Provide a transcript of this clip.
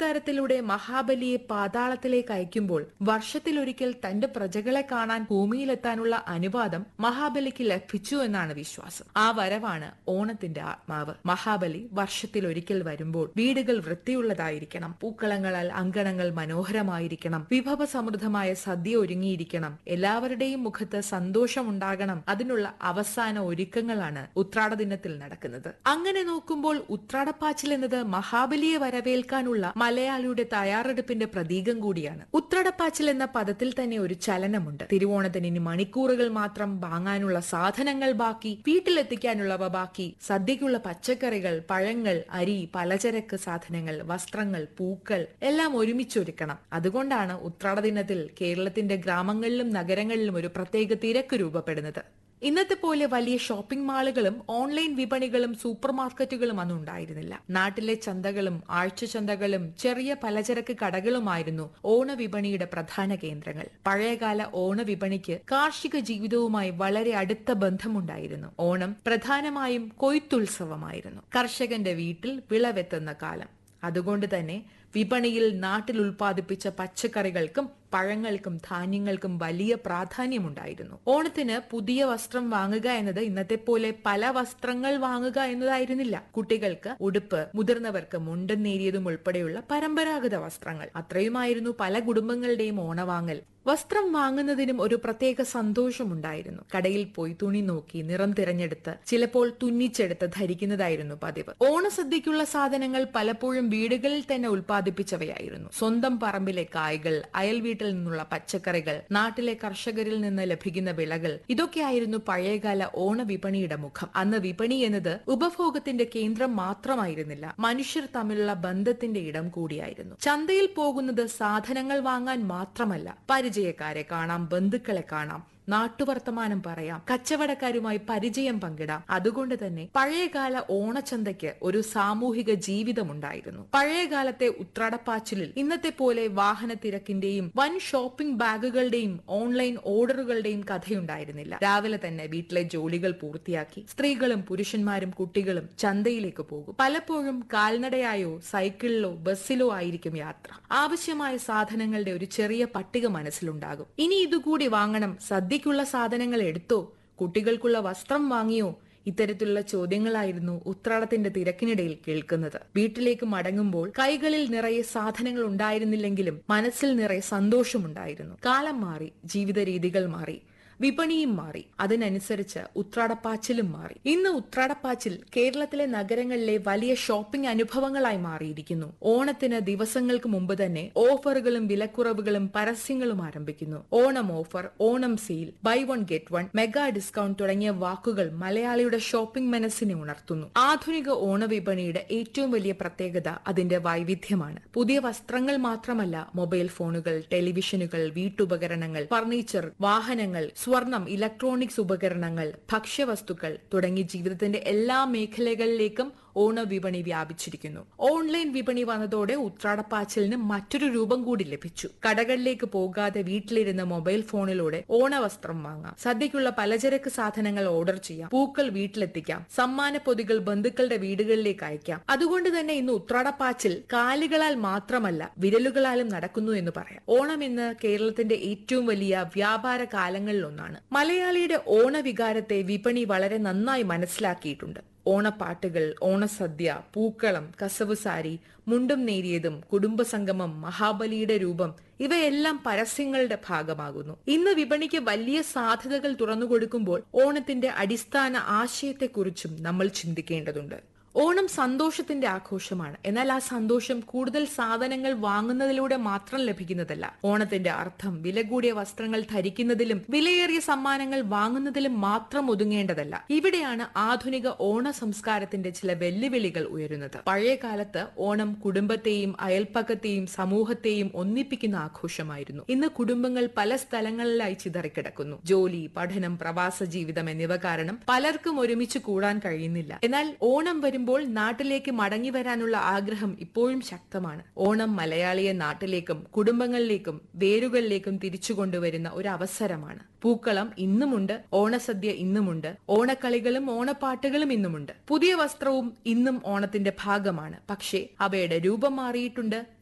മത്സ്യാവതാരത്തിലൂടെ മഹാബലിയെ പാതാളത്തിലേക്ക് അയക്കുമ്പോൾ വർഷത്തിലൊരിക്കൽ തന്റെ പ്രജകളെ കാണാൻ ഭൂമിയിലെത്താനുള്ള അനുവാദം മഹാബലിക്ക് ലഭിച്ചു എന്നാണ് വിശ്വാസം ആ വരവാണ് ഓണത്തിന്റെ ആത്മാവ് മഹാബലി വർഷത്തിലൊരിക്കൽ വരുമ്പോൾ വീടുകൾ വൃത്തിയുള്ളതായിരിക്കണം പൂക്കളങ്ങളാൽ അങ്കണങ്ങൾ മനോഹരമായിരിക്കണം വിഭവസമൃദ്ധമായ സദ്യ ഒരുങ്ങിയിരിക്കണം എല്ലാവരുടെയും മുഖത്ത് സന്തോഷമുണ്ടാകണം അതിനുള്ള അവസാന ഒരുക്കങ്ങളാണ് ഉത്രാട ദിനത്തിൽ നടക്കുന്നത് അങ്ങനെ നോക്കുമ്പോൾ ഉത്രാടപ്പാച്ചിൽ എന്നത് മഹാബലിയെ വരവേൽക്കാനുള്ള മലയാളിയുടെ തയ്യാറെടുപ്പിന്റെ പ്രതീകം കൂടിയാണ് ഉത്രാടപ്പാച്ചിൽ എന്ന പദത്തിൽ തന്നെ ഒരു ചലനമുണ്ട് തിരുവോണത്തിന് ഇനി മണിക്കൂറുകൾ മാത്രം വാങ്ങാനുള്ള സാധനങ്ങൾ ബാക്കി വീട്ടിലെത്തിക്കാനുള്ളവ ബാക്കി സദ്യക്കുള്ള പച്ചക്കറികൾ പഴങ്ങൾ അരി പലചരക്ക് സാധനങ്ങൾ വസ്ത്രങ്ങൾ പൂക്കൾ എല്ലാം ഒരുമിച്ചൊരുക്കണം അതുകൊണ്ടാണ് ഉത്രാട ദിനത്തിൽ കേരളത്തിന്റെ ഗ്രാമങ്ങളിലും നഗരങ്ങളിലും ഒരു പ്രത്യേക തിരക്ക് രൂപപ്പെടുന്നത് ഇന്നത്തെ പോലെ വലിയ ഷോപ്പിംഗ് മാളുകളും ഓൺലൈൻ വിപണികളും സൂപ്പർ മാർക്കറ്റുകളും അന്ന് ഉണ്ടായിരുന്നില്ല നാട്ടിലെ ചന്തകളും ആഴ്ച ചന്തകളും ചെറിയ പലചരക്ക് കടകളുമായിരുന്നു ഓണവിപണിയുടെ പ്രധാന കേന്ദ്രങ്ങൾ പഴയകാല ഓണവിപണിക്ക് കാർഷിക ജീവിതവുമായി വളരെ അടുത്ത ബന്ധമുണ്ടായിരുന്നു ഓണം പ്രധാനമായും കൊയ്ത്തുത്സവമായിരുന്നു കർഷകന്റെ വീട്ടിൽ വിളവെത്തുന്ന കാലം അതുകൊണ്ട് തന്നെ വിപണിയിൽ നാട്ടിൽ ഉൽപ്പാദിപ്പിച്ച പച്ചക്കറികൾക്കും പഴങ്ങൾക്കും ധാന്യങ്ങൾക്കും വലിയ പ്രാധാന്യമുണ്ടായിരുന്നു ഓണത്തിന് പുതിയ വസ്ത്രം വാങ്ങുക എന്നത് ഇന്നത്തെ പോലെ പല വസ്ത്രങ്ങൾ വാങ്ങുക എന്നതായിരുന്നില്ല കുട്ടികൾക്ക് ഉടുപ്പ് മുതിർന്നവർക്ക് മുണ്ടും നേരിയതും ഉൾപ്പെടെയുള്ള പരമ്പരാഗത വസ്ത്രങ്ങൾ അത്രയുമായിരുന്നു പല കുടുംബങ്ങളുടെയും ഓണവാങ്ങൽ വസ്ത്രം വാങ്ങുന്നതിനും ഒരു പ്രത്യേക സന്തോഷമുണ്ടായിരുന്നു കടയിൽ പോയി തുണി നോക്കി നിറം തിരഞ്ഞെടുത്ത് ചിലപ്പോൾ തുന്നിച്ചെടുത്ത് ധരിക്കുന്നതായിരുന്നു പതിവ് ഓണസദ്യക്കുള്ള സാധനങ്ങൾ പലപ്പോഴും വീടുകളിൽ തന്നെ ഉൽപ്പാദിപ്പിച്ചവയായിരുന്നു സ്വന്തം പറമ്പിലെ കായ്കൾ അയൽ വീട്ടിൽ നിന്നുള്ള പച്ചക്കറികൾ നാട്ടിലെ കർഷകരിൽ നിന്ന് ലഭിക്കുന്ന വിളകൾ ഇതൊക്കെയായിരുന്നു പഴയകാല ഓണവിപണിയുടെ മുഖം അന്ന് വിപണി എന്നത് ഉപഭോഗത്തിന്റെ കേന്ദ്രം മാത്രമായിരുന്നില്ല മനുഷ്യർ തമ്മിലുള്ള ബന്ധത്തിന്റെ ഇടം കൂടിയായിരുന്നു ചന്തയിൽ പോകുന്നത് സാധനങ്ങൾ വാങ്ങാൻ മാത്രമല്ല പരിചയക്കാരെ കാണാം ബന്ധുക്കളെ കാണാം നാട്ടുവർത്തമാനം പറയാം കച്ചവടക്കാരുമായി പരിചയം പങ്കിടാം അതുകൊണ്ട് തന്നെ പഴയകാല ഓണച്ചന്തയ്ക്ക് ഒരു സാമൂഹിക ജീവിതമുണ്ടായിരുന്നു പഴയകാലത്തെ ഉത്രാടപ്പാച്ചിലിൽ ഇന്നത്തെ പോലെ വാഹന തിരക്കിന്റെയും വൻ ഷോപ്പിംഗ് ബാഗുകളുടെയും ഓൺലൈൻ ഓർഡറുകളുടെയും കഥയുണ്ടായിരുന്നില്ല രാവിലെ തന്നെ വീട്ടിലെ ജോലികൾ പൂർത്തിയാക്കി സ്ത്രീകളും പുരുഷന്മാരും കുട്ടികളും ചന്തയിലേക്ക് പോകും പലപ്പോഴും കാൽനടയായോ സൈക്കിളിലോ ബസ്സിലോ ആയിരിക്കും യാത്ര ആവശ്യമായ സാധനങ്ങളുടെ ഒരു ചെറിയ പട്ടിക മനസ്സിലുണ്ടാകും ഇനി ഇതുകൂടി വാങ്ങണം സദ്യക്കുള്ള സാധനങ്ങൾ എടുത്തോ കുട്ടികൾക്കുള്ള വസ്ത്രം വാങ്ങിയോ ഇത്തരത്തിലുള്ള ചോദ്യങ്ങളായിരുന്നു ഉത്രാടത്തിന്റെ തിരക്കിനിടയിൽ കേൾക്കുന്നത് വീട്ടിലേക്ക് മടങ്ങുമ്പോൾ കൈകളിൽ നിറയെ സാധനങ്ങൾ ഉണ്ടായിരുന്നില്ലെങ്കിലും മനസ്സിൽ നിറയെ സന്തോഷമുണ്ടായിരുന്നു കാലം മാറി ജീവിത രീതികൾ മാറി വിപണിയും മാറി അതിനനുസരിച്ച് ഉത്രാടപ്പാച്ചിലും മാറി ഇന്ന് ഉത്രാടപ്പാച്ചിൽ കേരളത്തിലെ നഗരങ്ങളിലെ വലിയ ഷോപ്പിംഗ് അനുഭവങ്ങളായി മാറിയിരിക്കുന്നു ഓണത്തിന് ദിവസങ്ങൾക്ക് മുമ്പ് തന്നെ ഓഫറുകളും വിലക്കുറവുകളും പരസ്യങ്ങളും ആരംഭിക്കുന്നു Onam offer Onam sale buy one get one mega discount തുടങ്ങിയ വാക്കുകൾ മലയാളിയുടെ ഷോപ്പിംഗ് മനസ്സിനെ ഉണർത്തുന്നു ആധുനിക ഓണവിപണിയുടെ ഏറ്റവും വലിയ പ്രത്യേകത അതിന്റെ വൈവിധ്യമാണ് പുതിയ വസ്ത്രങ്ങൾ മാത്രമല്ല മൊബൈൽ ഫോണുകൾ ടെലിവിഷനുകൾ വീട്ടുപകരണങ്ങൾ ഫർണിച്ചർ വാഹനങ്ങൾ സ്വർണം ഇലക്ട്രോണിക്സ് ഉപകരണങ്ങൾ ഭക്ഷ്യവസ്തുക്കൾ തുടങ്ങി ജീവിതത്തിന്റെ എല്ലാ മേഖലകളിലേക്കും ഓണവിപണി വ്യാപിച്ചിരിക്കുന്നു ഓൺലൈൻ വിപണി വന്നതോടെ ഉത്രാടപ്പാച്ചിലിന് മറ്റൊരു രൂപം കൂടി ലഭിച്ചു കടകളിലേക്ക് പോകാതെ വീട്ടിലിരുന്ന് മൊബൈൽ ഫോണിലൂടെ ഓണവസ്ത്രം വാങ്ങാം സദ്യക്കുള്ള പലചരക്ക് സാധനങ്ങൾ ഓർഡർ ചെയ്യാം പൂക്കൾ വീട്ടിലെത്തിക്കാം സമ്മാന പൊതികൾ ബന്ധുക്കളുടെ വീടുകളിലേക്ക് അയക്കാം അതുകൊണ്ട് തന്നെ ഇന്ന് ഉത്രാടപ്പാച്ചിൽ കാലുകളാൽ മാത്രമല്ല വിരലുകളാലും നടക്കുന്നു എന്ന് പറയാം ഓണം ഇന്ന് കേരളത്തിന്റെ ഏറ്റവും വലിയ വ്യാപാര കാലങ്ങളിലൊന്നാണ് മലയാളിയുടെ ഓണവികാരത്തെ വിപണി വളരെ നന്നായി മനസ്സിലാക്കിയിട്ടുണ്ട് ഓണപ്പാട്ടുകൾ ഓണസദ്യ പൂക്കളം കസവ് സാരി മുണ്ടും നേരിയതും കുടുംബസംഗമം മഹാബലിയുടെ രൂപം ഇവയെല്ലാം പരസ്യങ്ങളുടെ ഭാഗമാകുന്നു ഇന്ന് വിപണിക്ക് വലിയ സാധ്യതകൾ തുറന്നുകൊടുക്കുമ്പോൾ ഓണത്തിന്റെ അടിസ്ഥാന ആശയത്തെക്കുറിച്ചും നമ്മൾ ചിന്തിക്കേണ്ടതുണ്ട് ഓണം സന്തോഷത്തിന്റെ ആഘോഷമാണ് എന്നാൽ ആ സന്തോഷം കൂടുതൽ സാധനങ്ങൾ വാങ്ങുന്നതിലൂടെ മാത്രം ലഭിക്കുന്നതല്ല ഓണത്തിന്റെ അർത്ഥം വില കൂടിയ വസ്ത്രങ്ങൾ ധരിക്കുന്നതിലും വിലയേറിയ സമ്മാനങ്ങൾ വാങ്ങുന്നതിലും മാത്രം ഒതുങ്ങേണ്ടതല്ല ഇവിടെയാണ് ആധുനിക ഓണ സംസ്കാരത്തിന്റെ ചില വെല്ലുവിളികൾ ഉയരുന്നത് പഴയ കാലത്ത് ഓണം കുടുംബത്തെയും അയൽപ്പക്കത്തെയും സമൂഹത്തെയും ഒന്നിപ്പിക്കുന്ന ആഘോഷമായിരുന്നു ഇന്ന് കുടുംബങ്ങൾ പല സ്ഥലങ്ങളിലായി ചിതറിക്കിടക്കുന്നു ജോലി പഠനം പ്രവാസ ജീവിതം എന്നിവ കാരണം പലർക്കും ഒരുമിച്ച് കൂടാൻ കഴിയുന്നില്ല എന്നാൽ ഓണം വരുമ്പോൾ നാട്ടിലേക്ക് മടങ്ങി വരാനുള്ള ആഗ്രഹം ഇപ്പോഴും ശക്തമാണ് ഓണം മലയാളിയെ നാട്ടിലേക്കും കുടുംബങ്ങളിലേക്കും വേരുകളിലേക്കും തിരിച്ചു കൊണ്ടുവരുന്ന ഒരു അവസരമാണ് പൂക്കളം ഇന്നുമുണ്ട് ഓണസദ്യ ഇന്നുമുണ്ട് ഓണക്കളികളും ഓണപ്പാട്ടുകളും ഇന്നുമുണ്ട് പുതിയ വസ്ത്രവും ഇന്നും ഓണത്തിന്റെ ഭാഗമാണ് പക്ഷേ അവയുടെ രൂപം മാറിയിട്ടുണ്ട്